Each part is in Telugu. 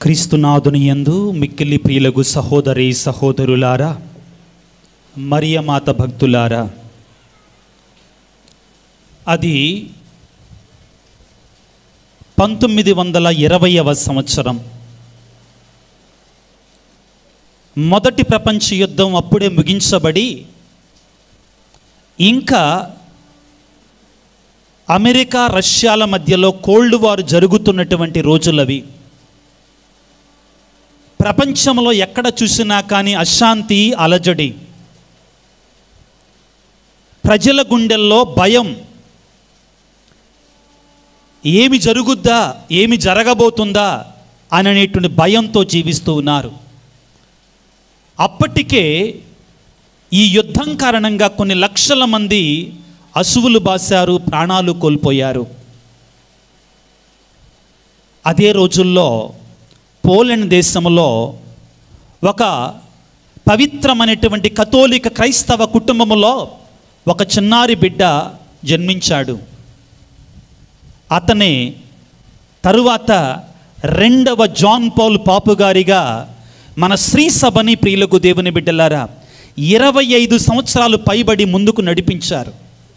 క్రీస్తునాథుని యందు మిక్కిలి ప్రియులగు సహోదరి సహోదరులారా మరియమాత భక్తులారా అది పంతొమ్మిది వందల ఇరవైవ సంవత్సరం మొదటి ప్రపంచ యుద్ధం అప్పుడే ముగించబడి ఇంకా అమెరికా రష్యాల మధ్యలో కోల్డ్ వార్ జరుగుతున్నటువంటి రోజులవి ప్రపంచంలో ఎక్కడ చూసినా కానీ అశాంతి అలజడి ప్రజల గుండెల్లో భయం ఏమి జరుగుద్దా ఏమి జరగబోతుందా అనేటువంటి భయంతో జీవిస్తూ ఉన్నారు అప్పటికే ఈ యుద్ధం కారణంగా కొన్ని లక్షల మంది అసువులు బాశారు ప్రాణాలు కోల్పోయారు అదే రోజుల్లో పోలెండ్ దేశంలో ఒక పవిత్రమైనటువంటి కథోలిక క్రైస్తవ కుటుంబములో ఒక చిన్నారి బిడ్డ జన్మించాడు అతనే తరువాత రెండవ జాన్ పౌల్ పాపు గారిగా మన శ్రీ సభని ప్రియులకు దేవుని బిడ్డలారా ఇరవై ఐదు సంవత్సరాలు పైబడి ముందుకు నడిపించారు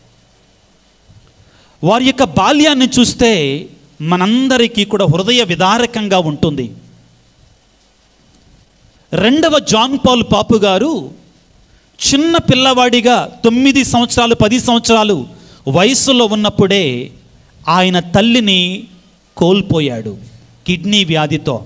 వారి యొక్క బాల్యాన్ని చూస్తే మనందరికీ కూడా హృదయ విదారకంగా ఉంటుంది రెండవ జాన్ పాల్ పాపు గారు చిన్న పిల్లవాడిగా తొమ్మిది సంవత్సరాలు పది సంవత్సరాలు వయసులో ఉన్నప్పుడే ఆయన తల్లిని కోల్పోయాడు కిడ్నీ వ్యాధితో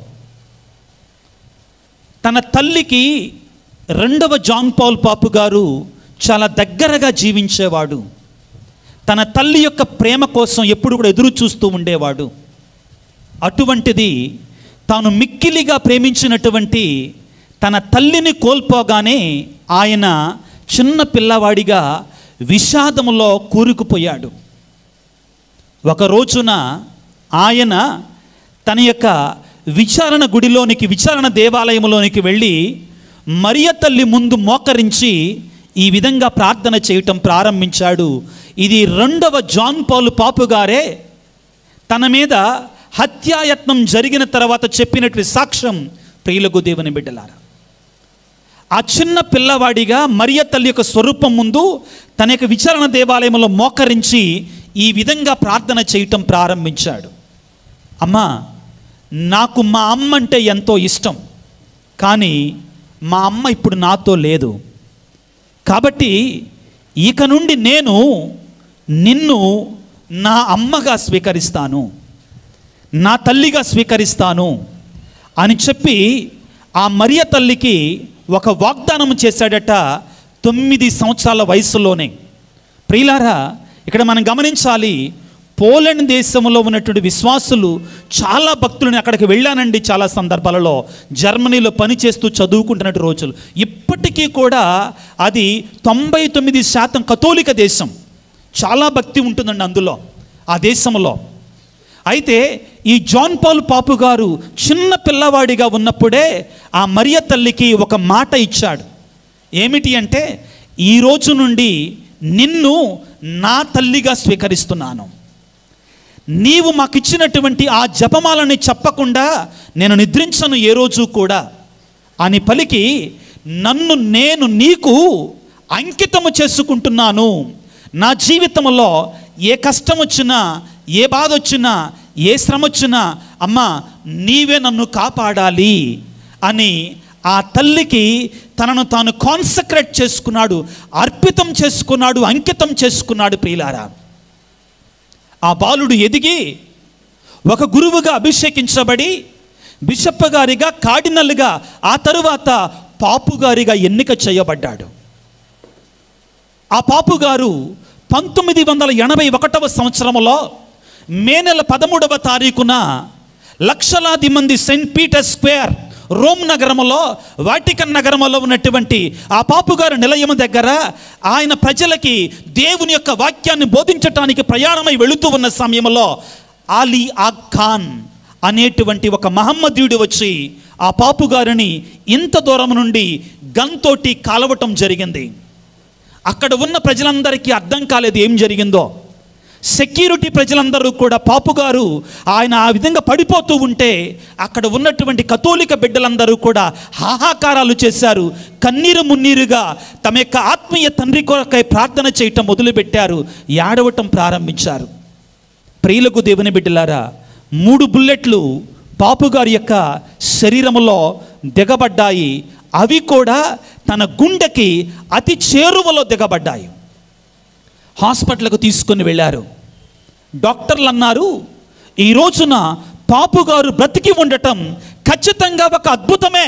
తన తల్లికి రెండవ జాన్ పాల్ పాపు గారు చాలా దగ్గరగా జీవించేవాడు తన తల్లి యొక్క ప్రేమ కోసం ఎప్పుడు కూడా ఎదురు చూస్తూ ఉండేవాడు అటువంటిది తాను మిక్కిలిగా ప్రేమించినటువంటి తన తల్లిని కోల్పోగానే ఆయన చిన్న పిల్లవాడిగా విషాదములో కూరుకుపోయాడు ఒక రోజున ఆయన తన యొక్క విచారణ గుడిలోనికి విచారణ దేవాలయంలోనికి వెళ్ళి మరియ తల్లి ముందు మోకరించి ఈ విధంగా ప్రార్థన చేయటం ప్రారంభించాడు ఇది రెండవ జాన్ పాలు పాపు గారే తన మీద హత్యాయత్నం జరిగిన తర్వాత చెప్పినట్టు సాక్ష్యం ప్రియులకు దేవుని బిడ్డలారా ఆ చిన్న పిల్లవాడిగా మరియ తల్లి యొక్క స్వరూపం ముందు తన యొక్క విచారణ దేవాలయంలో మోకరించి ఈ విధంగా ప్రార్థన చేయటం ప్రారంభించాడు అమ్మా నాకు మా అమ్మ అంటే ఎంతో ఇష్టం కానీ మా అమ్మ ఇప్పుడు నాతో లేదు కాబట్టి ఇక నుండి నేను నిన్ను నా అమ్మగా స్వీకరిస్తాను నా తల్లిగా స్వీకరిస్తాను అని చెప్పి ఆ మరియ తల్లికి ఒక వాగ్దానం చేశాడట తొమ్మిది సంవత్సరాల వయసులోనే ప్రియులారా ఇక్కడ మనం గమనించాలి పోలాండ్ దేశంలో ఉన్నటువంటి విశ్వాసులు చాలా భక్తులని అక్కడికి వెళ్ళానండి చాలా సందర్భాలలో జర్మనీలో పనిచేస్తూ చదువుకుంటున్నట్టు రోజులు ఇప్పటికీ కూడా అది తొంభై తొమ్మిది శాతం కథోలిక దేశం చాలా భక్తి ఉంటుందండి అందులో ఆ దేశంలో అయితే ఈ జాన్ పాల్ పాపు గారు చిన్న పిల్లవాడిగా ఉన్నప్పుడే ఆ మరియ తల్లికి ఒక మాట ఇచ్చాడు ఏమిటి అంటే ఈ రోజు నుండి నిన్ను నా తల్లిగా స్వీకరిస్తున్నాను నీవు మాకిచ్చినటువంటి ఆ జపమాలని చెప్పకుండా నేను నిద్రించను ఏ రోజు కూడా అని పలికి నన్ను నేను నీకు అంకితము చేసుకుంటున్నాను నా జీవితంలో ఏ కష్టం వచ్చినా ఏ బాధ వచ్చినా ఏ శ్రమ వచ్చినా అమ్మా నీవే నన్ను కాపాడాలి అని ఆ తల్లికి తనను తాను కాన్సక్రేట్ చేసుకున్నాడు అర్పితం చేసుకున్నాడు అంకితం చేసుకున్నాడు ప్రియులారా ఆ బాలుడు ఎదిగి ఒక గురువుగా అభిషేకించబడి బిషప్ గారిగా కార్డినల్గా ఆ తరువాత పాపు గారిగా ఎన్నిక చేయబడ్డాడు ఆ పాపు గారు పంతొమ్మిది వందల ఎనభై ఒకటవ సంవత్సరంలో మే నెల పదమూడవ తారీఖున లక్షలాది మంది సెయింట్ పీటర్ స్క్వేర్ రోమ్ నగరములో వాటికన్ నగరములో ఉన్నటువంటి ఆ పాపుగారు నిలయం దగ్గర ఆయన ప్రజలకి దేవుని యొక్క వాక్యాన్ని బోధించటానికి ప్రయాణమై వెళుతూ ఉన్న సమయంలో ఆలీ ఆ ఖాన్ అనేటువంటి ఒక మహమ్మదీయుడు వచ్చి ఆ పాపుగారిని ఇంత దూరం నుండి గన్తోటి కాలవటం జరిగింది అక్కడ ఉన్న ప్రజలందరికీ అర్థం కాలేదు ఏం జరిగిందో సెక్యూరిటీ ప్రజలందరూ కూడా పాపు గారు ఆయన ఆ విధంగా పడిపోతూ ఉంటే అక్కడ ఉన్నటువంటి కథోలిక బిడ్డలందరూ కూడా హాహాకారాలు చేశారు కన్నీరు మున్నీరుగా తమ యొక్క ఆత్మీయ తండ్రి కొరకై ప్రార్థన చేయటం మొదలుపెట్టారు ఏడవటం ప్రారంభించారు ప్రియులకు దేవుని బిడ్డలారా మూడు బుల్లెట్లు పాపుగారి యొక్క శరీరములో దిగబడ్డాయి అవి కూడా తన గుండెకి అతి చేరువలో దిగబడ్డాయి హాస్పిటల్కు తీసుకొని వెళ్ళారు డాక్టర్లు అన్నారు ఈ రోజున పాపుగారు బ్రతికి ఉండటం ఖచ్చితంగా ఒక అద్భుతమే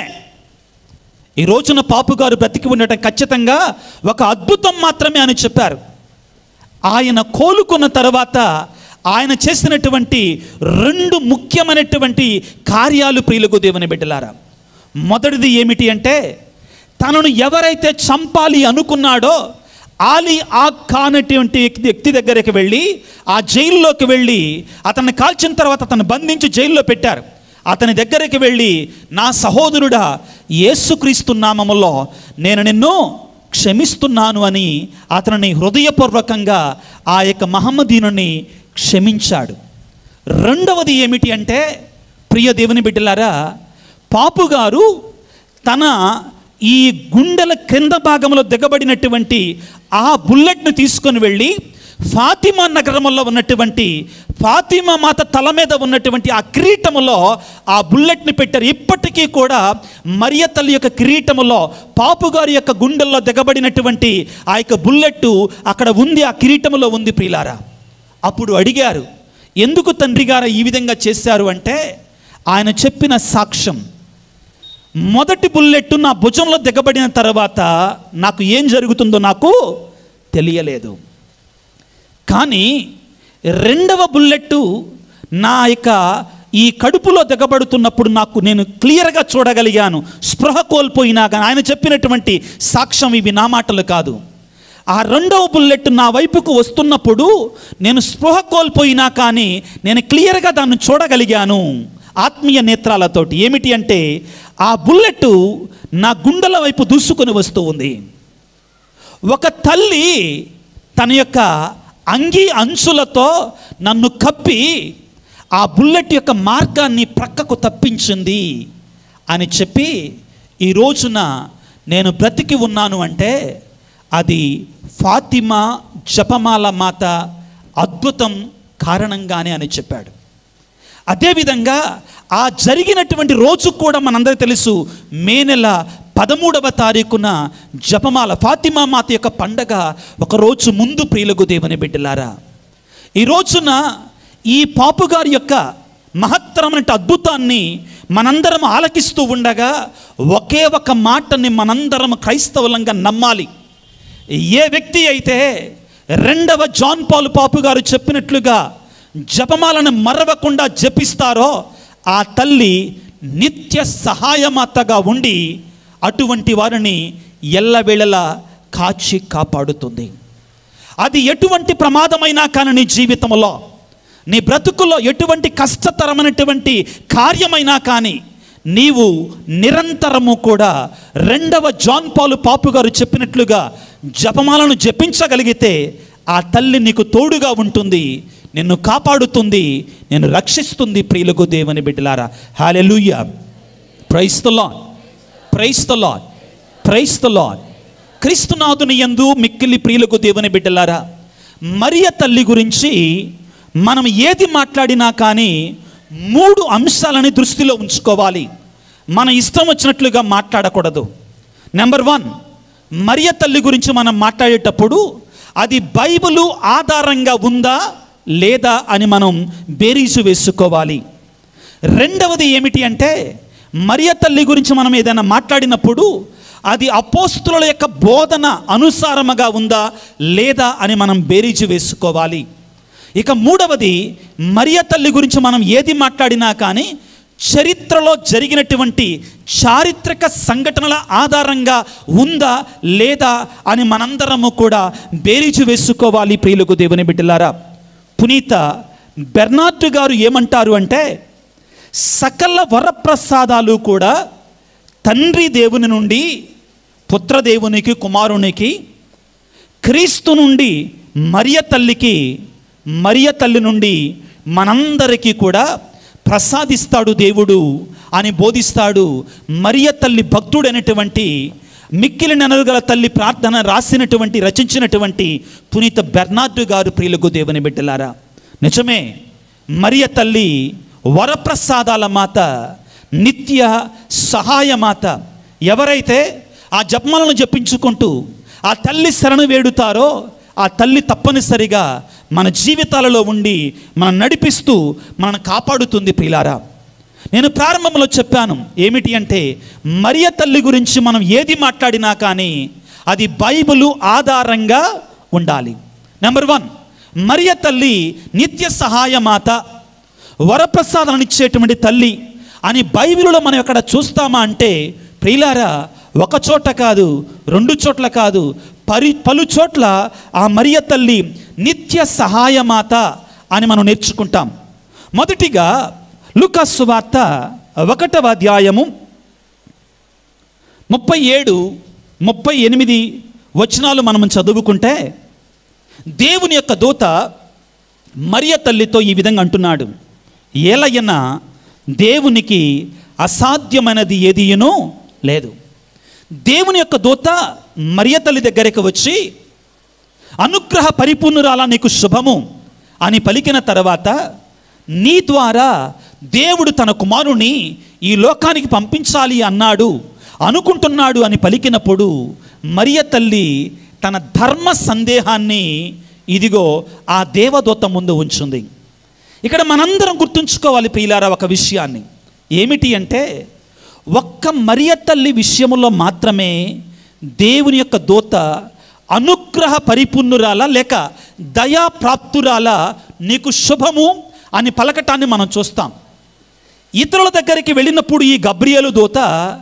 ఈ రోజున పాపుగారు బ్రతికి ఉండటం ఖచ్చితంగా ఒక అద్భుతం మాత్రమే అని చెప్పారు ఆయన కోలుకున్న తర్వాత ఆయన చేసినటువంటి రెండు ముఖ్యమైనటువంటి కార్యాలు ప్రియులకు దేవుని బిడ్డలారా మొదటిది ఏమిటి అంటే తనను ఎవరైతే చంపాలి అనుకున్నాడో ఆలి ఆ కానటువంటి వ్యక్తి వ్యక్తి దగ్గరికి వెళ్ళి ఆ జైల్లోకి వెళ్ళి అతన్ని కాల్చిన తర్వాత అతను బంధించి జైల్లో పెట్టారు అతని దగ్గరికి వెళ్ళి నా సహోదరుడా యేసుక్రీస్తు నామములో నేను నిన్ను క్షమిస్తున్నాను అని అతనిని హృదయపూర్వకంగా ఆ యొక్క మహమ్మదీనుని క్షమించాడు రెండవది ఏమిటి అంటే ప్రియ దేవుని బిడ్డలారా పాపుగారు తన ఈ గుండెల క్రింద భాగంలో దిగబడినటువంటి ఆ బుల్లెట్ను తీసుకొని వెళ్ళి ఫాతిమా నగరంలో ఉన్నటువంటి ఫాతిమా మాత తల మీద ఉన్నటువంటి ఆ కిరీటములో ఆ బుల్లెట్ని పెట్టారు ఇప్పటికీ కూడా మరియ తల్లి యొక్క కిరీటములో పాపుగారి యొక్క గుండెల్లో దిగబడినటువంటి ఆ యొక్క బుల్లెట్ అక్కడ ఉంది ఆ కిరీటములో ఉంది ప్రియులారా అప్పుడు అడిగారు ఎందుకు తండ్రి గారు ఈ విధంగా చేశారు అంటే ఆయన చెప్పిన సాక్ష్యం మొదటి బుల్లెట్ నా భుజంలో దిగబడిన తర్వాత నాకు ఏం జరుగుతుందో నాకు తెలియలేదు కానీ రెండవ బుల్లెట్ నా యొక్క ఈ కడుపులో దిగబడుతున్నప్పుడు నాకు నేను క్లియర్గా చూడగలిగాను స్పృహ కోల్పోయినా కానీ ఆయన చెప్పినటువంటి సాక్ష్యం ఇవి నా మాటలు కాదు ఆ రెండవ బుల్లెట్ నా వైపుకు వస్తున్నప్పుడు నేను స్పృహ కోల్పోయినా కానీ నేను క్లియర్గా దాన్ని చూడగలిగాను ఆత్మీయ నేత్రాలతోటి ఏమిటి అంటే ఆ బుల్లెట్ నా గుండెల వైపు దూసుకొని వస్తూ ఉంది ఒక తల్లి తన యొక్క అంగీ అంచులతో నన్ను కప్పి ఆ బుల్లెట్ యొక్క మార్గాన్ని ప్రక్కకు తప్పించింది అని చెప్పి ఈ రోజున నేను బ్రతికి ఉన్నాను అంటే అది ఫాతిమా జపమాల మాత అద్భుతం కారణంగానే అని చెప్పాడు అదేవిధంగా ఆ జరిగినటువంటి రోజు కూడా మనందరికీ తెలుసు మే నెల పదమూడవ తారీఖున జపమాల ఫాతిమా మాత యొక్క పండగ ఒక రోజు ముందు ప్రియులకు దేవుని బిడ్డలారా ఈ రోజున ఈ పాపుగారి యొక్క మహత్తరమైన అద్భుతాన్ని మనందరం ఆలకిస్తూ ఉండగా ఒకే ఒక మాటని మనందరం క్రైస్తవులంగా నమ్మాలి ఏ వ్యక్తి అయితే రెండవ జాన్ పాల్ పాపు గారు చెప్పినట్లుగా జపమాలను మరవకుండా జపిస్తారో ఆ తల్లి నిత్య సహాయమాతగా ఉండి అటువంటి వారిని ఎల్లవేళలా కాచి కాపాడుతుంది అది ఎటువంటి ప్రమాదమైనా కానీ నీ జీవితంలో నీ బ్రతుకులో ఎటువంటి కష్టతరమైనటువంటి కార్యమైనా కానీ నీవు నిరంతరము కూడా రెండవ జాన్ పాలు పాపు గారు చెప్పినట్లుగా జపమాలను జపించగలిగితే ఆ తల్లి నీకు తోడుగా ఉంటుంది నిన్ను కాపాడుతుంది నేను రక్షిస్తుంది ప్రియులకు దేవుని బిడ్డలారా hallelujah praise the lord praise the lord praise the lord క్రీస్తునాథుని యందు మిక్కిలి ప్రియులకు దేవుని బిడ్డలారా మరియ తల్లి గురించి మనం ఏది మాట్లాడినా కానీ మూడు అంశాలని దృష్టిలో ఉంచుకోవాలి మన ఇష్టం వచ్చినట్లుగా మాట్లాడకూడదు నెంబర్ వన్ మరియ తల్లి గురించి మనం మాట్లాడేటప్పుడు అది బైబిలు ఆధారంగా ఉందా లేదా అని మనం బేరీజు వేసుకోవాలి రెండవది ఏమిటి అంటే మరియ తల్లి గురించి మనం ఏదైనా మాట్లాడినప్పుడు అది అపోస్తుల యొక్క బోధన అనుసారముగా ఉందా లేదా అని మనం బేరీజు వేసుకోవాలి ఇక మూడవది మరియ తల్లి గురించి మనం ఏది మాట్లాడినా కానీ చరిత్రలో జరిగినటువంటి చారిత్రక సంఘటనల ఆధారంగా ఉందా లేదా అని మనందరము కూడా బేరీజు వేసుకోవాలి ప్రియులకు దేవుని బిడ్డలారా పునీత బెర్నార్డ్ గారు ఏమంటారు అంటే సకల వరప్రసాదాలు కూడా తండ్రి దేవుని నుండి పుత్రదేవునికి కుమారునికి క్రీస్తు నుండి మరియ తల్లికి మరియ తల్లి నుండి మనందరికీ కూడా ప్రసాదిస్తాడు దేవుడు అని బోధిస్తాడు మరియ తల్లి భక్తుడైనటువంటి మిక్కిలి నెనరుగల తల్లి ప్రార్థన రాసినటువంటి రచించినటువంటి పునీత బెర్నార్డు గారు ప్రియులకు దేవుని బిడ్డలారా నిజమే మరియ తల్లి వరప్రసాదాల మాత నిత్య సహాయ మాత ఎవరైతే ఆ జపమాలను జపించుకుంటూ ఆ తల్లి శరణు వేడుతారో ఆ తల్లి తప్పనిసరిగా మన జీవితాలలో ఉండి మనం నడిపిస్తూ మనల్ని కాపాడుతుంది ప్రియులారా నేను ప్రారంభంలో చెప్పాను ఏమిటి అంటే మరియ తల్లి గురించి మనం ఏది మాట్లాడినా కానీ అది బైబిలు ఆధారంగా ఉండాలి నెంబర్ వన్ మరియ తల్లి నిత్య సహాయ మాత వరప్రసాదాలను ఇచ్చేటువంటి తల్లి అని బైబిల్లో మనం ఎక్కడ చూస్తామా అంటే ప్రియులారా ఒక చోట కాదు రెండు చోట్ల కాదు పరి పలు చోట్ల ఆ మరియ తల్లి నిత్య సహాయమాత అని మనం నేర్చుకుంటాం మొదటిగా లుకాసు వార్త ఒకటవ అధ్యాయము ముప్పై ఏడు ముప్పై ఎనిమిది వచనాలు మనం చదువుకుంటే దేవుని యొక్క దూత మరియ తల్లితో ఈ విధంగా అంటున్నాడు ఏలయన దేవునికి అసాధ్యమైనది ఏదియునో లేదు దేవుని యొక్క దూత మరియ తల్లి దగ్గరికి వచ్చి అనుగ్రహ పరిపూర్ణురాలా నీకు శుభము అని పలికిన తర్వాత నీ ద్వారా దేవుడు తన కుమారుని ఈ లోకానికి పంపించాలి అన్నాడు అనుకుంటున్నాడు అని పలికినప్పుడు మరియ తల్లి తన ధర్మ సందేహాన్ని ఇదిగో ఆ దేవదూత ముందు ఉంచుంది ఇక్కడ మనందరం గుర్తుంచుకోవాలి ప్రియులారా ఒక విషయాన్ని ఏమిటి అంటే ఒక్క మరియ తల్లి విషయములో మాత్రమే దేవుని యొక్క దూత అనుగ్రహ పరిపూర్ణురాల లేక దయా ప్రాప్తురాల నీకు శుభము అని పలకటాన్ని మనం చూస్తాం ఇతరుల దగ్గరికి వెళ్ళినప్పుడు ఈ గబ్రియలు దూత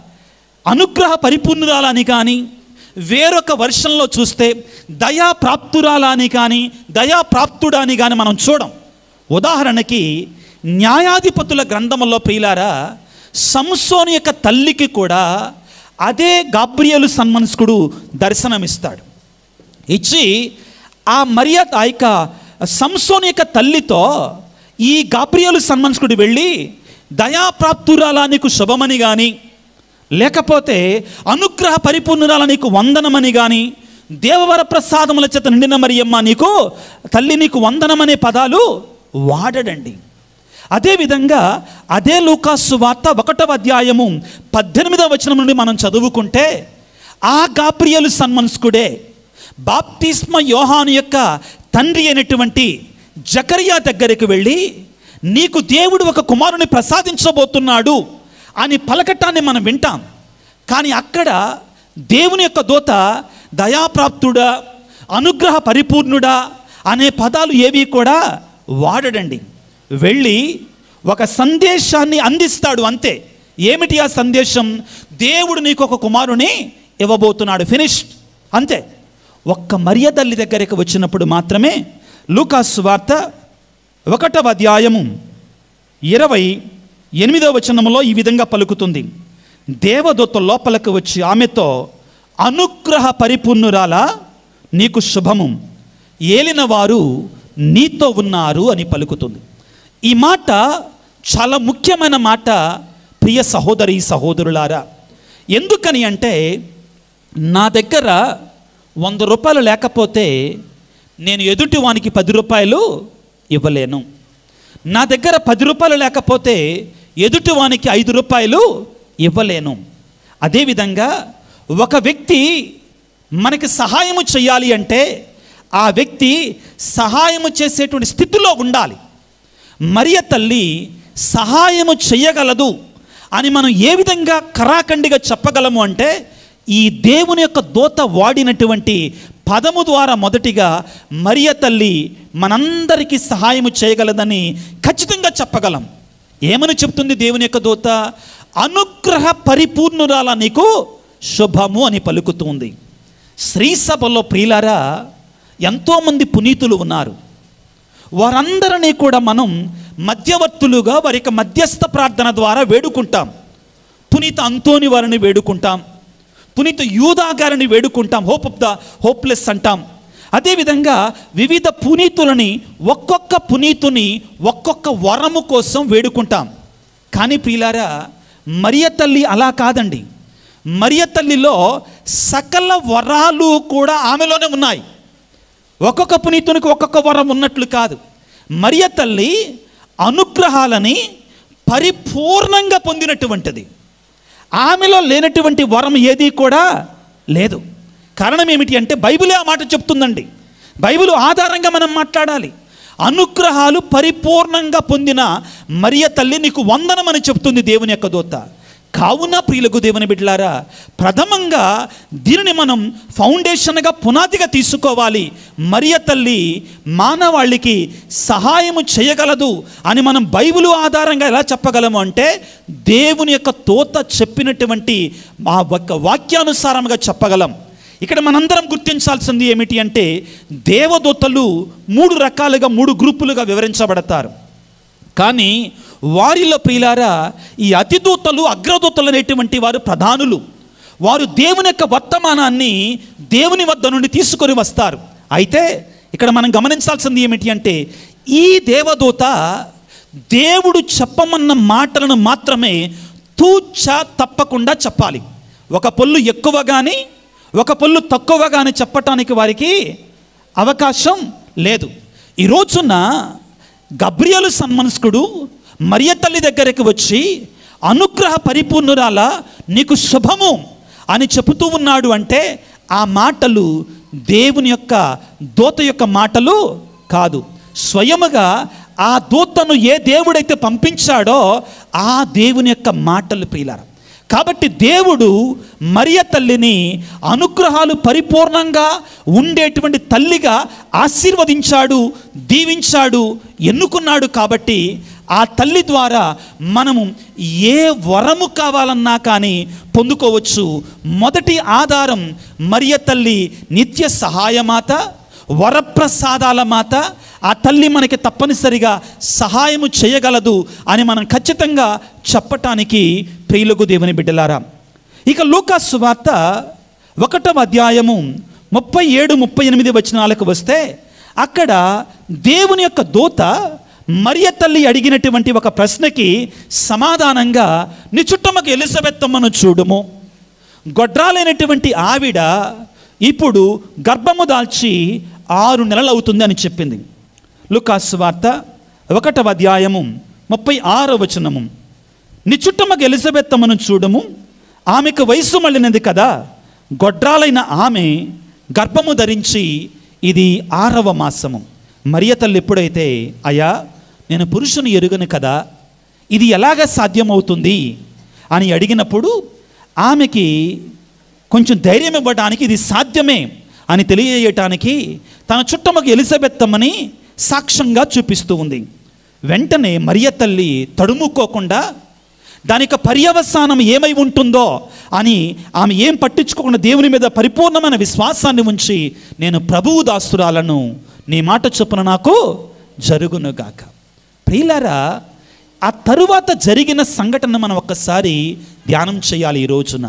అనుగ్రహ పరిపూర్ణురాలని కానీ వేరొక వర్షంలో చూస్తే దయా ప్రాప్తురాలని కానీ దయా ప్రాప్తుడాని కానీ మనం చూడం ఉదాహరణకి న్యాయాధిపతుల గ్రంథంలో ప్రియులారా సంసోని యొక్క తల్లికి కూడా అదే గాబ్రియలు సన్మనస్కుడు దర్శనమిస్తాడు ఇచ్చి ఆ మర్యాద ఆ యొక్క సంసోని యొక్క తల్లితో ఈ గాబ్రియలు సన్మనస్కుడు వెళ్ళి దయాప్రాప్తురాలా నీకు శుభమని కానీ లేకపోతే అనుగ్రహ పరిపూర్ణురాల నీకు వందనమని కానీ దేవవర ప్రసాదముల చేత నిండిన మరియమ్మ నీకు తల్లి నీకు వందనమనే పదాలు వాడడండి అదేవిధంగా అదే లూకాసు వార్త ఒకటవ అధ్యాయము పద్దెనిమిదవ వచనం నుండి మనం చదువుకుంటే ఆ గాబ్రియలు సన్మనస్కుడే బాప్తిస్మ యోహాను యొక్క తండ్రి అయినటువంటి జకరియా దగ్గరికి వెళ్ళి నీకు దేవుడు ఒక కుమారుని ప్రసాదించబోతున్నాడు అని పలకటాన్ని మనం వింటాం కానీ అక్కడ దేవుని యొక్క దూత దయాప్రాప్తుడా అనుగ్రహ పరిపూర్ణుడా అనే పదాలు ఏవి కూడా వాడడండి వెళ్ళి ఒక సందేశాన్ని అందిస్తాడు అంతే ఏమిటి ఆ సందేశం దేవుడు నీకు ఒక కుమారుని ఇవ్వబోతున్నాడు ఫినిష్డ్ అంతే ఒక్క మరియ తల్లి దగ్గరికి వచ్చినప్పుడు మాత్రమే లూకాసు వార్త ఒకటవ అధ్యాయము ఇరవై ఎనిమిదవ వచనంలో ఈ విధంగా పలుకుతుంది దేవదూత లోపలికి వచ్చి ఆమెతో అనుగ్రహ పరిపూర్ణురాల నీకు శుభము ఏలిన వారు నీతో ఉన్నారు అని పలుకుతుంది ఈ మాట చాలా ముఖ్యమైన మాట ప్రియ సహోదరి సహోదరులారా ఎందుకని అంటే నా దగ్గర వంద రూపాయలు లేకపోతే నేను ఎదుటి వానికి పది రూపాయలు ఇవ్వలేను నా దగ్గర పది రూపాయలు లేకపోతే ఎదుటి వానికి ఐదు రూపాయలు ఇవ్వలేను అదేవిధంగా ఒక వ్యక్తి మనకి సహాయము చేయాలి అంటే ఆ వ్యక్తి సహాయము చేసేటువంటి స్థితిలో ఉండాలి మరియ తల్లి సహాయము చెయ్యగలదు అని మనం ఏ విధంగా కరాఖండిగా చెప్పగలము అంటే ఈ దేవుని యొక్క దూత వాడినటువంటి పదము ద్వారా మొదటిగా మరియ తల్లి మనందరికీ సహాయము చేయగలదని ఖచ్చితంగా చెప్పగలం ఏమని చెప్తుంది దేవుని యొక్క దూత అనుగ్రహ పరిపూర్ణురాల నీకు శుభము అని పలుకుతుంది శ్రీ సభలో ప్రియులారా ఎంతోమంది పునీతులు ఉన్నారు వారందరినీ కూడా మనం మధ్యవర్తులుగా వారి యొక్క మధ్యస్థ ప్రార్థన ద్వారా వేడుకుంటాం పునీత అంతోని వారిని వేడుకుంటాం పునీత యూదా గారిని వేడుకుంటాం హోప్ ఆఫ్ ద హోప్లెస్ అంటాం అదేవిధంగా వివిధ పునీతులని ఒక్కొక్క పునీతుని ఒక్కొక్క వరము కోసం వేడుకుంటాం కానీ ప్రియులారా మరియ తల్లి అలా కాదండి మరియ తల్లిలో సకల వరాలు కూడా ఆమెలోనే ఉన్నాయి ఒక్కొక్క పునీతునికి ఒక్కొక్క వరం ఉన్నట్లు కాదు మరియ తల్లి అనుగ్రహాలని పరిపూర్ణంగా పొందినటువంటిది ఆమెలో లేనటువంటి వరం ఏది కూడా లేదు కారణం ఏమిటి అంటే బైబిలే ఆ మాట చెప్తుందండి బైబిల్ ఆధారంగా మనం మాట్లాడాలి అనుగ్రహాలు పరిపూర్ణంగా పొందిన మరియ తల్లి నీకు వందనమని చెప్తుంది దేవుని యొక్క దూత కావున ప్రియులకు దేవుని బిడ్డలారా ప్రథమంగా దీనిని మనం ఫౌండేషన్గా పునాదిగా తీసుకోవాలి మరియ తల్లి మానవాళికి సహాయము చేయగలదు అని మనం బైబిల్ ఆధారంగా ఎలా చెప్పగలము అంటే దేవుని యొక్క తోత చెప్పినటువంటి ఆ ఒక్క వాక్యానుసారంగా చెప్పగలం ఇక్కడ మనందరం గుర్తించాల్సింది ఏమిటి అంటే దేవదూతలు మూడు రకాలుగా మూడు గ్రూపులుగా వివరించబడతారు కానీ వారిలో ప్రియులారా ఈ అతిదూతలు అగ్రదూతలు అనేటువంటి వారు ప్రధానులు వారు దేవుని యొక్క వర్తమానాన్ని దేవుని వద్ద నుండి తీసుకొని వస్తారు అయితే ఇక్కడ మనం గమనించాల్సింది ఏమిటి అంటే ఈ దేవదూత దేవుడు చెప్పమన్న మాటలను మాత్రమే తూచ తప్పకుండా చెప్పాలి ఒక పొల్లు ఎక్కువ కానీ ఒక పొల్లు తక్కువ కానీ చెప్పటానికి వారికి అవకాశం లేదు ఈ రోజున గబ్రియలు సన్మనస్కుడు మరియ తల్లి దగ్గరికి వచ్చి అనుగ్రహ పరిపూర్ణురాల నీకు శుభము అని చెబుతూ ఉన్నాడు అంటే ఆ మాటలు దేవుని యొక్క దూత యొక్క మాటలు కాదు స్వయముగా ఆ దూతను ఏ దేవుడైతే పంపించాడో ఆ దేవుని యొక్క మాటలు ప్రియులారా కాబట్టి దేవుడు మరియ తల్లిని అనుగ్రహాలు పరిపూర్ణంగా ఉండేటువంటి తల్లిగా ఆశీర్వదించాడు దీవించాడు ఎన్నుకున్నాడు కాబట్టి ఆ తల్లి ద్వారా మనము ఏ వరము కావాలన్నా కానీ పొందుకోవచ్చు మొదటి ఆధారం మరియ తల్లి నిత్య సహాయమాత వరప్రసాదాల మాత ఆ తల్లి మనకి తప్పనిసరిగా సహాయము చేయగలదు అని మనం ఖచ్చితంగా చెప్పటానికి ప్రియులకు దేవుని బిడ్డలారా ఇక లూకాసు వార్త ఒకటవ అధ్యాయము ముప్పై ఏడు ముప్పై ఎనిమిది వచనాలకు వస్తే అక్కడ దేవుని యొక్క దూత మరియ తల్లి అడిగినటువంటి ఒక ప్రశ్నకి సమాధానంగా నీ చుట్టమ్మకు ఎలిజబెత్తమ్మను చూడుము గొడ్రాలైనటువంటి ఆవిడ ఇప్పుడు గర్భము దాల్చి ఆరు నెలలు అవుతుంది అని చెప్పింది లుకాస్ వార్త ఒకటవ అధ్యాయము ముప్పై ఆరో వచనము నీ చుట్టమ్మకు ఎలిజబెత్తమ్మను చూడము ఆమెకు వయసు మళ్ళినది కదా గొడ్రాలైన ఆమె గర్భము ధరించి ఇది ఆరవ మాసము మరియ తల్లి ఎప్పుడైతే అయ్యా నేను పురుషుని ఎరుగను కదా ఇది ఎలాగ సాధ్యమవుతుంది అని అడిగినప్పుడు ఆమెకి కొంచెం ధైర్యం ఇవ్వడానికి ఇది సాధ్యమే అని తెలియజేయటానికి తన చుట్టమకు ఎలిజబెత్తమ్మని సాక్ష్యంగా చూపిస్తూ ఉంది వెంటనే మరియ తల్లి తడుముకోకుండా దాని యొక్క పర్యవసానం ఏమై ఉంటుందో అని ఆమె ఏం పట్టించుకోకుండా దేవుని మీద పరిపూర్ణమైన విశ్వాసాన్ని ఉంచి నేను ప్రభువు దాస్తురాలను నీ మాట చొప్పున నాకు జరుగునుగాక ప్రియులారా ఆ తరువాత జరిగిన సంఘటన మనం ఒక్కసారి ధ్యానం చేయాలి ఈ రోజున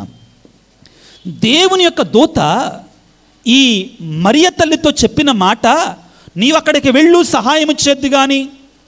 దేవుని యొక్క దూత ఈ మరియ తల్లితో చెప్పిన మాట నీవు అక్కడికి వెళ్ళు సహాయం చేద్దు కానీ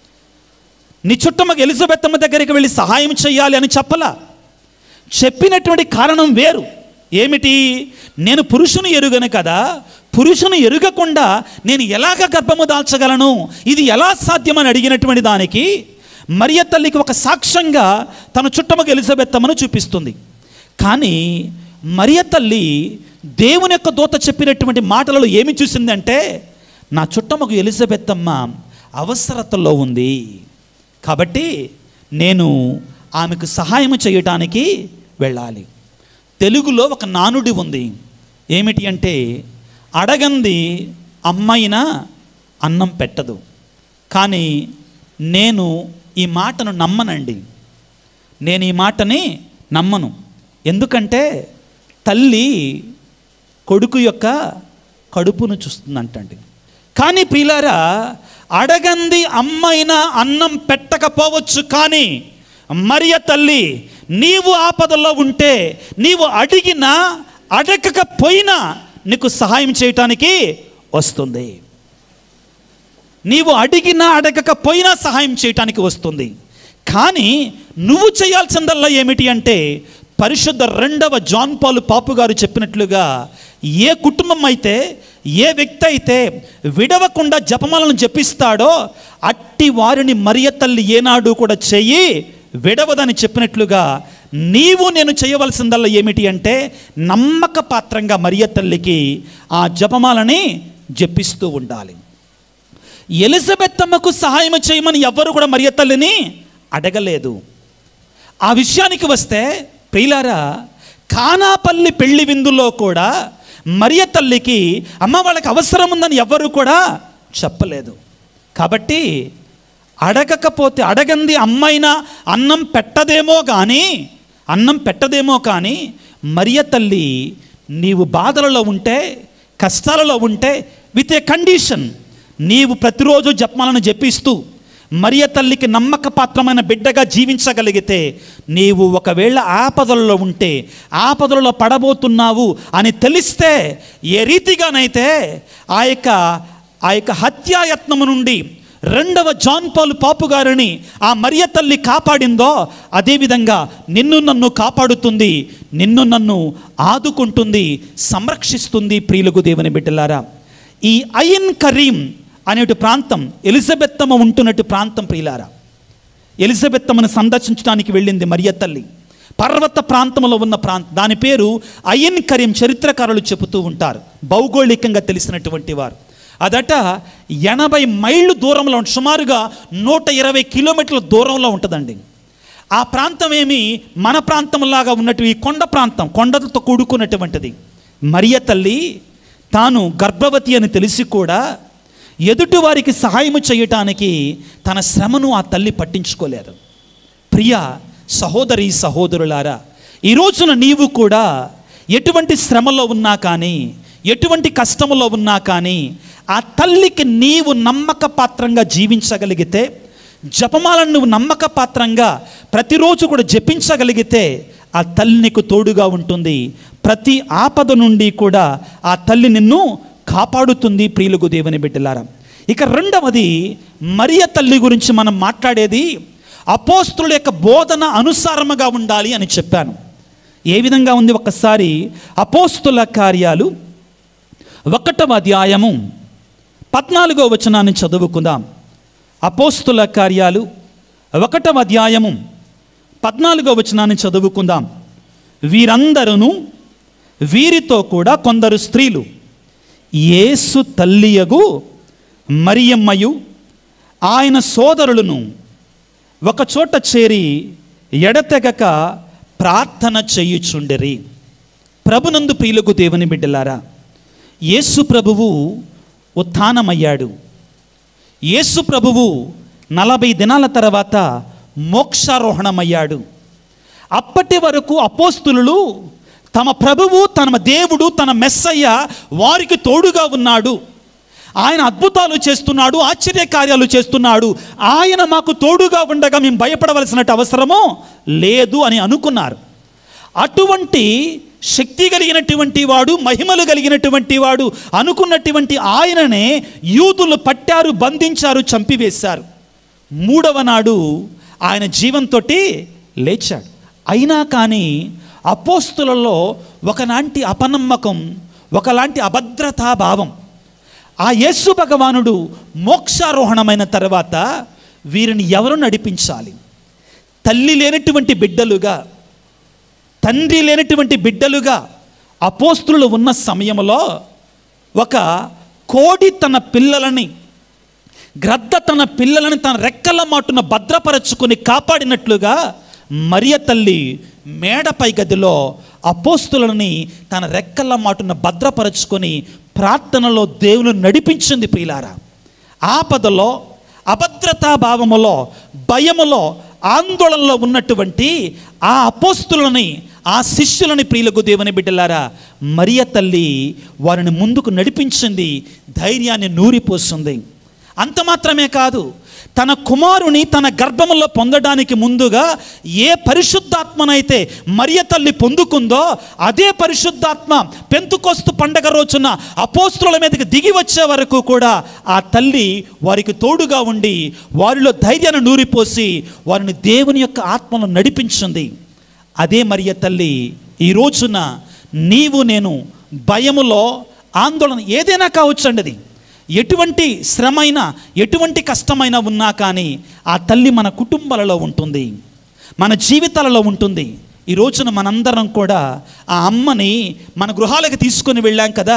నీ చుట్టమ్మకి ఎలిజబెత్తమ్మ దగ్గరికి వెళ్ళి సహాయం చేయాలి అని చెప్పలా చెప్పినటువంటి కారణం వేరు ఏమిటి నేను పురుషుని ఎరుగను కదా పురుషుని ఎరుగకుండా నేను ఎలాగ గర్భము దాల్చగలను ఇది ఎలా సాధ్యమని అడిగినటువంటి దానికి మరియ తల్లికి ఒక సాక్ష్యంగా తన చుట్టమకు ఎలిజబెత్తమ్మను చూపిస్తుంది కానీ మరియ తల్లి దేవుని యొక్క దూత చెప్పినటువంటి మాటలలో ఏమి చూసిందంటే నా చుట్టమకు ఎలిజబెత్తమ్మ అవసరతలో ఉంది కాబట్టి నేను ఆమెకు సహాయం చేయటానికి వెళ్ళాలి తెలుగులో ఒక నానుడి ఉంది ఏమిటి అంటే అడగంది అమ్మైనా అన్నం పెట్టదు కానీ నేను ఈ మాటను నమ్మనండి నేను ఈ మాటని నమ్మను ఎందుకంటే తల్లి కొడుకు యొక్క కడుపును చూస్తుందంటండి కానీ ప్రియులారా అడగంది అమ్మైనా అన్నం పెట్టకపోవచ్చు కానీ మరియ తల్లి నీవు ఆపదలో ఉంటే నీవు అడిగినా అడగకపోయినా నీకు సహాయం చేయటానికి వస్తుంది నీవు అడిగినా అడగకపోయినా సహాయం చేయటానికి వస్తుంది కానీ నువ్వు చేయాల్సిందల్లా ఏమిటి అంటే పరిశుద్ధ రెండవ జాన్ పాలు పాపు గారు చెప్పినట్లుగా ఏ కుటుంబం అయితే ఏ వ్యక్తి అయితే విడవకుండా జపమాలను జపిస్తాడో అట్టి వారిని మరియ తల్లి ఏనాడు కూడా చెయ్యి విడవదని చెప్పినట్లుగా నీవు నేను చేయవలసిందల్లా ఏమిటి అంటే నమ్మక పాత్రంగా మరియ తల్లికి ఆ జపమాలని జపిస్తూ ఉండాలి ఎలిజబెత్ అమ్మకు సహాయం చేయమని ఎవ్వరు కూడా మరియ తల్లిని అడగలేదు ఆ విషయానికి వస్తే ప్రియులారా కానాపల్లి పెళ్లి విందులో కూడా మరియ తల్లికి అమ్మ వాళ్ళకి అవసరం ఉందని ఎవ్వరు కూడా చెప్పలేదు కాబట్టి అడగకపోతే అడగంది అమ్మైనా అన్నం పెట్టదేమో కానీ అన్నం పెట్టదేమో కానీ మరియ తల్లి నీవు బాధలలో ఉంటే కష్టాలలో ఉంటే విత్ ఏ కండిషన్ నీవు ప్రతిరోజు జపమాలను జపిస్తూ మరియ తల్లికి నమ్మక పాత్రమైన బిడ్డగా జీవించగలిగితే నీవు ఒకవేళ ఆపదలలో ఉంటే ఆపదలలో పడబోతున్నావు అని తెలిస్తే ఏ రీతిగానైతే ఆ యొక్క ఆ యొక్క హత్యాయత్నము నుండి రెండవ జాన్ పాలు పాపు గారిని ఆ మరియ తల్లి కాపాడిందో అదేవిధంగా నిన్ను నన్ను కాపాడుతుంది నిన్ను నన్ను ఆదుకుంటుంది సంరక్షిస్తుంది ప్రియులకు దేవుని బిడ్డలారా ఈ అయన్ కరీం అనేటి ప్రాంతం ఎలిజబెత్తమ్మ ఉంటున్నట్టు ప్రాంతం ప్రియులారా ఎలిజబెత్తమ్మను సందర్శించడానికి వెళ్ళింది మరియ తల్లి పర్వత ప్రాంతంలో ఉన్న ప్రాంతం దాని పేరు అయన్ కరీం చరిత్రకారులు చెబుతూ ఉంటారు భౌగోళికంగా తెలిసినటువంటి వారు అదట ఎనభై మైళ్ళు దూరంలో ఉంట- సుమారుగా నూట ఇరవై కిలోమీటర్ల దూరంలో ఉంటుందండి ఆ ప్రాంతం ఏమి మన ప్రాంతంలాగా ఉన్నట్టు ఈ కొండ ప్రాంతం కొండలతో కూడుకున్నటువంటిది మరియ తల్లి తాను గర్భవతి అని తెలిసి కూడా ఎదుటి వారికి సహాయం చేయటానికి తన శ్రమను ఆ తల్లి పట్టించుకోలేదు ప్రియ సహోదరి సహోదరులారా ఈ రోజున నీవు కూడా ఎటువంటి శ్రమలో ఉన్నా కానీ ఎటువంటి కష్టములో ఉన్నా కానీ ఆ తల్లికి నీవు నమ్మక పాత్రంగా జీవించగలిగితే జపమాలను నువ్వు నమ్మక పాత్రంగా ప్రతిరోజు కూడా జపించగలిగితే ఆ తల్లి నీకు తోడుగా ఉంటుంది ప్రతి ఆపద నుండి కూడా ఆ తల్లి నిన్ను కాపాడుతుంది ప్రియులకు దేవుని బిడ్డలారా ఇక రెండవది మరియ తల్లి గురించి మనం మాట్లాడేది అపోస్తుల యొక్క బోధన అనుసారముగా ఉండాలి అని చెప్పాను ఏ విధంగా ఉంది ఒకసారి అపోస్తుల కార్యాలు ఒకటవ అధ్యాయము పద్నాలుగో వచనాన్ని చదువుకుందాం అపోస్తుల కార్యాలు ఒకటవ అధ్యాయము పద్నాలుగో వచనాన్ని చదువుకుందాం వీరందరూ వీరితో కూడా కొందరు స్త్రీలు యేసు తల్లియగు మరియమ్మయు ఆయన సోదరులను ఒకచోట చేరి ఎడతెగక ప్రార్థన చేయుచుండిరి ప్రభునందు ప్రియులకు దేవుని బిడ్డలారా యేసు ప్రభువు ఉత్థానమయ్యాడు యేసు ప్రభువు నలభై దినాల తర్వాత మోక్షారోహణమయ్యాడు అప్పటి వరకు అపోస్తులు తమ ప్రభువు తన దేవుడు తన మెస్సయ్య వారికి తోడుగా ఉన్నాడు ఆయన అద్భుతాలు చేస్తున్నాడు ఆశ్చర్య కార్యాలు చేస్తున్నాడు ఆయన మాకు తోడుగా ఉండగా మేము భయపడవలసిన అవసరమో లేదు అని అనుకున్నారు అటువంటి శక్తి కలిగినటువంటి వాడు మహిమలు కలిగినటువంటి వాడు అనుకున్నటువంటి ఆయననే యూదులు పట్టారు బంధించారు చంపివేశారు మూడవ నాడు ఆయన జీవంతో లేచాడు అయినా కానీ అపోస్తులలో ఒకలాంటి అపనమ్మకం ఒకలాంటి అభద్రతా భావం ఆ యేసు భగవానుడు మోక్షారోహణమైన తర్వాత వీరిని ఎవరు నడిపించాలి తల్లి లేనటువంటి బిడ్డలుగా తండ్రి లేనటువంటి బిడ్డలుగా అపోస్తులు ఉన్న సమయంలో ఒక కోడి తన పిల్లలని గ్రద్ద తన పిల్లలని తన రెక్కల మాటున భద్రపరచుకొని కాపాడినట్లుగా మరియ తల్లి మేడపై గదిలో అపోస్తులని తన రెక్కల మాటున భద్రపరచుకొని ప్రార్థనలో దేవుని నడిపించింది ప్రియులారా ఆపదలో అభద్రతా భావములో భయములో ఆందోళనలో ఉన్నటువంటి ఆ అపోస్తులని ఆ శిష్యులని ప్రియులకు దేవుని బిడ్డలారా మరియ తల్లి వారిని ముందుకు నడిపించింది ధైర్యాన్ని నూరిపోస్తుంది అంత మాత్రమే కాదు తన కుమారుని తన గర్భంలో పొందడానికి ముందుగా ఏ పరిశుద్ధాత్మనైతే మరియ తల్లి పొందుకుందో అదే పరిశుద్ధాత్మ పెంతుకొస్తు పండగ రోజున అపోస్తుల మీదకి దిగి వచ్చే వరకు కూడా ఆ తల్లి వారికి తోడుగా ఉండి వారిలో ధైర్యాన్ని నూరిపోసి వారిని దేవుని యొక్క ఆత్మను నడిపించింది అదే మరియ తల్లి ఈ రోజున నీవు నేను భయములో ఆందోళన ఏదైనా కావచ్చండి అది ఎటువంటి శ్రమైన ఎటువంటి కష్టమైనా ఉన్నా కానీ ఆ తల్లి మన కుటుంబాలలో ఉంటుంది మన జీవితాలలో ఉంటుంది ఈ రోజున మనందరం కూడా ఆ అమ్మని మన గృహాలకు తీసుకొని వెళ్ళాం కదా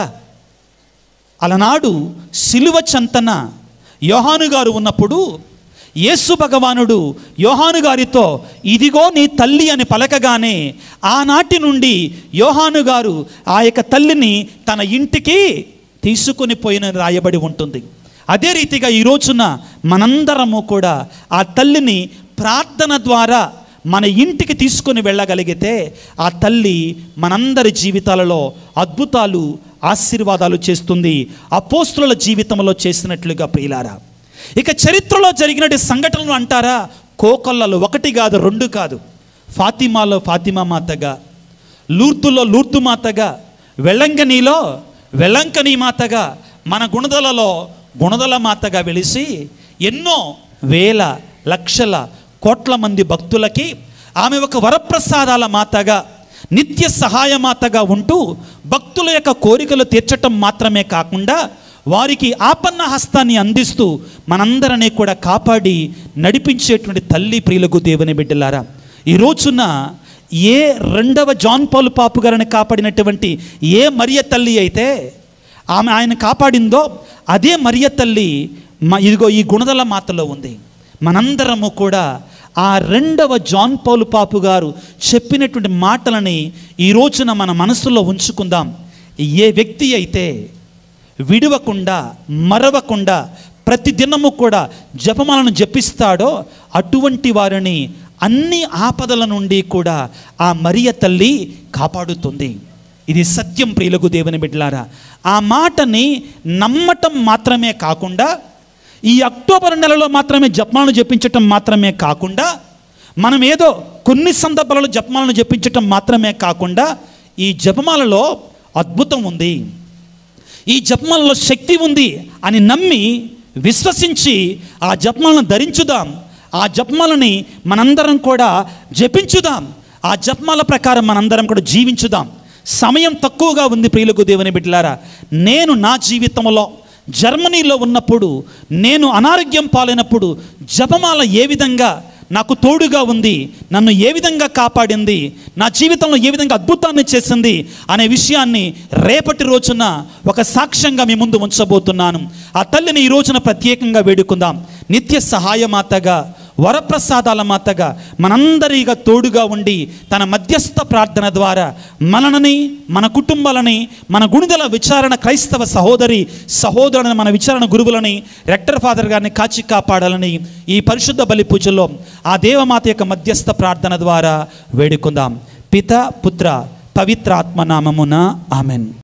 అలనాడు సిలువ చంతన యోహాను గారు ఉన్నప్పుడు యేసు భగవానుడు యోహాను గారితో ఇదిగో నీ తల్లి అని పలకగానే ఆనాటి నుండి యోహాను గారు ఆ యొక్క తల్లిని తన ఇంటికి తీసుకొని పోయిన రాయబడి ఉంటుంది అదే రీతిగా ఈ రోజున మనందరము కూడా ఆ తల్లిని ప్రార్థన ద్వారా మన ఇంటికి తీసుకొని వెళ్ళగలిగితే ఆ తల్లి మనందరి జీవితాలలో అద్భుతాలు ఆశీర్వాదాలు చేస్తుంది అపోస్తుల జీవితంలో చేసినట్లుగా ప్రియులారా ఇక చరిత్రలో జరిగినటువంటి సంఘటనలు అంటారా కోకొల్లలు ఒకటి కాదు రెండు కాదు ఫాతిమాలో ఫాతిమా మాతగా లూర్తులో లూర్తు మాతగా వెల్లంకనీలో వెల్లంకని మాతగా మన గుణదలలో గుణదల మాతగా వెలిసి ఎన్నో వేల లక్షల కోట్ల మంది భక్తులకి ఆమె ఒక వరప్రసాదాల మాతగా నిత్య సహాయ మాతగా ఉంటూ భక్తుల యొక్క కోరికలు తీర్చటం మాత్రమే కాకుండా వారికి ఆపన్న హస్తాన్ని అందిస్తూ మనందరినీ కూడా కాపాడి నడిపించేటువంటి తల్లి ప్రియులకు దేవుని బిడ్డలారా ఈ రోజున ఏ రెండవ జాన్ పాల్ పాపు గారిని కాపాడినటువంటి ఏ మరియ తల్లి అయితే ఆమె ఆయన కాపాడిందో అదే మరియ తల్లి మ ఇదిగో ఈ గుణదల మాతలో ఉంది మనందరము కూడా ఆ రెండవ జాన్ పౌలు పాపు గారు చెప్పినటువంటి మాటలని ఈ రోజున మన మనసులో ఉంచుకుందాం ఏ వ్యక్తి అయితే విడవకుండా మరవకుండా ప్రతి దినము కూడా జపమాలను జపిస్తాడో అటువంటి వారిని అన్ని ఆపదల నుండి కూడా ఆ మరియ తల్లి కాపాడుతుంది ఇది సత్యం ప్రియులకు దేవుని బిడ్డలారా ఆ మాటని నమ్మటం మాత్రమే కాకుండా ఈ అక్టోబర్ నెలలో మాత్రమే జపమాలను జపించటం మాత్రమే కాకుండా మనం ఏదో కొన్ని సందర్భాలలో జపమాలను జపించటం మాత్రమే కాకుండా ఈ జపమాలలో అద్భుతం ఉంది ఈ జపమాలలో శక్తి ఉంది అని నమ్మి విశ్వసించి ఆ జపమాలను ధరించుదాం ఆ జపమాలని మనందరం కూడా జపించుదాం ఆ జపమాల ప్రకారం మనందరం కూడా జీవించుదాం సమయం తక్కువగా ఉంది ప్రియులకు దేవుని బిడ్డలారా నేను నా జీవితంలో జర్మనీలో ఉన్నప్పుడు నేను అనారోగ్యం పాలైనప్పుడు జపమాల ఏ విధంగా నాకు తోడుగా ఉంది నన్ను ఏ విధంగా కాపాడింది నా జీవితంలో ఏ విధంగా అద్భుతాన్ని చేసింది అనే విషయాన్ని రేపటి రోజున ఒక సాక్ష్యంగా మీ ముందు ఉంచబోతున్నాను ఆ తల్లిని ఈ రోజున ప్రత్యేకంగా వేడుకుందాం నిత్య సహాయమాతగా వరప్రసాదాల మాతగా మనందరిగా తోడుగా ఉండి తన మధ్యస్థ ప్రార్థన ద్వారా మనని మన కుటుంబాలని మన గుణిదల విచారణ క్రైస్తవ సహోదరి సహోదరుని మన విచారణ గురువులని రెక్టర్ ఫాదర్ గారిని కాచి కాపాడాలని ఈ పరిశుద్ధ బలి పూజలో ఆ దేవమాత యొక్క మధ్యస్థ ప్రార్థన ద్వారా వేడుకుందాం పిత పుత్ర పవిత్రాత్మ నామమున ఆమెన్